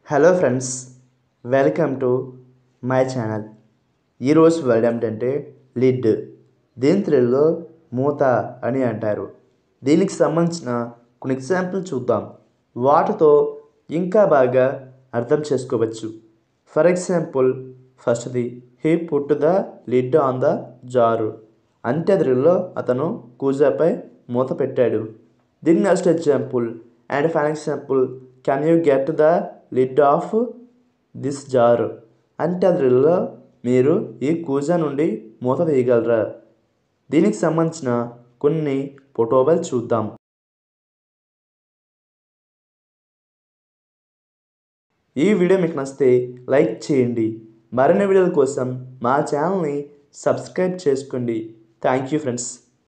hello friends welcome to my channel ఈరోజు word ఏమిటంటే lid దీని తెలుగులో మూత అని అంటారు దీనికి సంబంధించిన కొన్ని ఎగ్జాంపుల్ చూద్దాం వాటితో ఇంకా బాగా అర్థం చేసుకోవచ్చు ఫర్ ఎగ్జాంపుల్ ఫస్ట్ది he put the lid on the jar అంటే తెలుగులో అతను కూజాపై మూత పెట్టాడు దీని next example and for example can you get the lid off this jar అంటే అందులో మీరు ఈ కూజా నుండి మూత తీయగలరా దీనికి సంబంధించిన కొన్ని ఫోటోలు చూద్దాం ఈ వీడియో మీకు నచ్చితే లైక్ చేయండి మరిన్ని వీడియోల కోసం మా ఛానల్ని సబ్స్క్రైబ్ చేసుకోండి థ్యాంక్ యూ ఫ్రెండ్స్